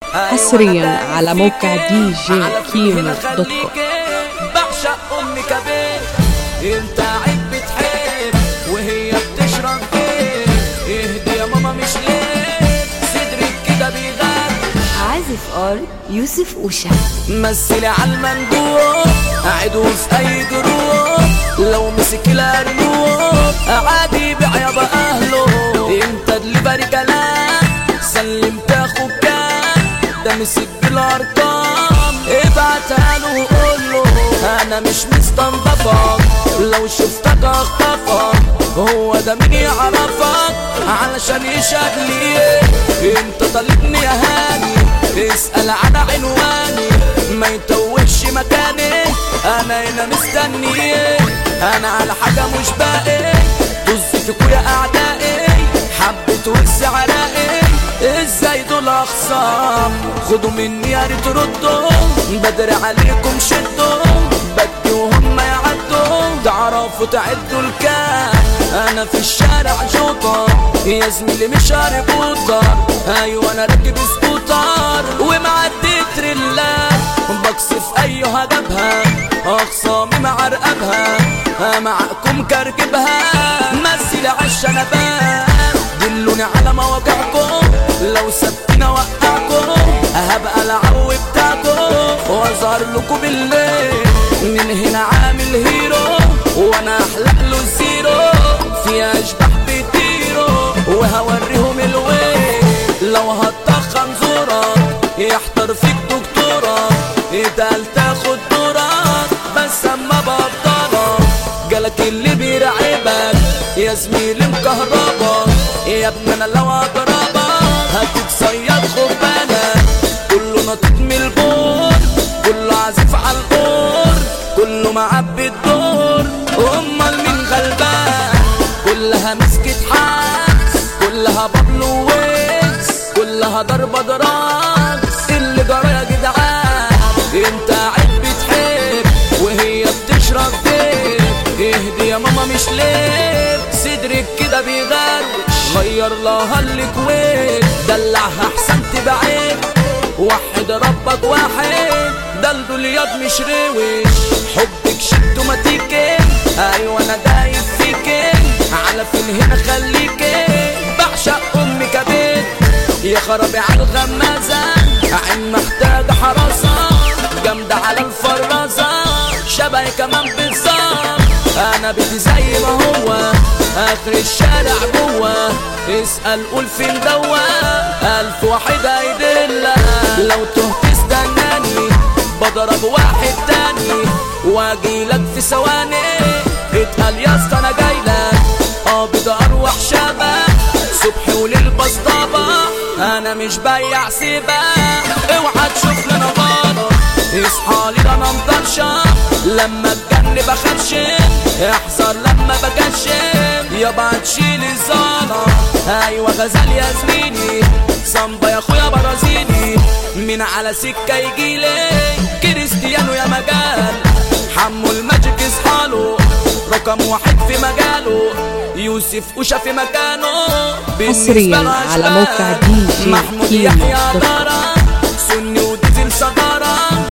حصريا على موقع دي جي كيمو دوت كوم بعشق امي كبير انت عيب بتحب وهي بتشرب بيه اهدي يا ماما مش ليه صدرك كده بيغاب عازف ار يوسف اوشا مثلي على المندوب اعدوا في اي جروب لو مسك الارنوب عادي بيع يابا اهله انت دليفري كلام سلمت اخوك كام ده مسك بالارقام ابعتها له وقول له انا مش مستنضفك لو شفتك اخطفك هو ده مين يعرفك علشان يشهد لي انت طالبني يا هاني اسأل عن عنواني ما يتوهش مكاني انا هنا مستني انا على حاجة مش باقي طز فيكوا يا اعدائي حبيت وكس علاقي ازاي دول اخصام خدوا مني يا ريت ردوا بدري عليكم شدوا بدي وهم يعدوا تعرفوا تعدوا الكام انا في الشارع جوطة يا زميلي مش هربوطة ايوه انا راكب سكوتر ومعدي تريلات بقصف ايها جابها اخصامي مع رقبها معاكم كركبها مثل عالشنبات دلوني على مواقعكم لو سبتني اوقعكم هبقى العو بتاعكم واظهر لكم بالليل من هنا عامل هيرو وانا احلق له الزيرو في اشباح بيطيروا وهوريهم الويل لو هتخن زورك يحضر فيك دكتورة اتقال تاخد دورك بس اما بفضلك جالك اللي بيرعبك يا زميلي مكهربك يا ابني انا لو اضربك هتتصيد خد بالك كله نطيط من البور كله عازف على القور كله معبي الدور امال مين غلبان كلها مسكت حاس كلها بابلو ويكس كلها ضربة دراكس اللي جرى يا جدعان انت عيب بتحب وهي بتشرب ديب اهدي يا ماما مش ليه صدرك كده بيغروش غير لها الكويت دلعها احسن تبعد وحد ربك واحد ده الدوليات مش روش حبك شد وما تيجي ايوه انا دايب فيكي على فين هنا خليكي بعشق امي كبيت يا خرابي على الغمازة عين محتاجة حراسة جامدة على الفرازة شبهي كمان بالظبط انا بيتي زي ما هو اخر الشارع جوه اسأل قول فين دوا الف واحد هيدلك لو تهت استناني بضرب واحد تاني واجيلك في ثواني اتقال يا اسطى انا جايلك قابض اروح شبك صبح وليل بسطابة انا مش بيع سيبة اوعى تشوف لنا غلط اصحى لي ده انا مطرشة لما اتجن بخرشم احذر لما بكشم يابا تشيل الزلط ايوه غزال يا زميلي صنبا يا اخويا برازيلي من على سكة يجيلي كريستيانو يا مجال حمو الماجيك اصحاله رقم واحد في مجاله يوسف وشا في مكانه بالنسبة حصرياً له على أشبال. موقع دي جي محمود كيمو يحيى دوت كوم. دارا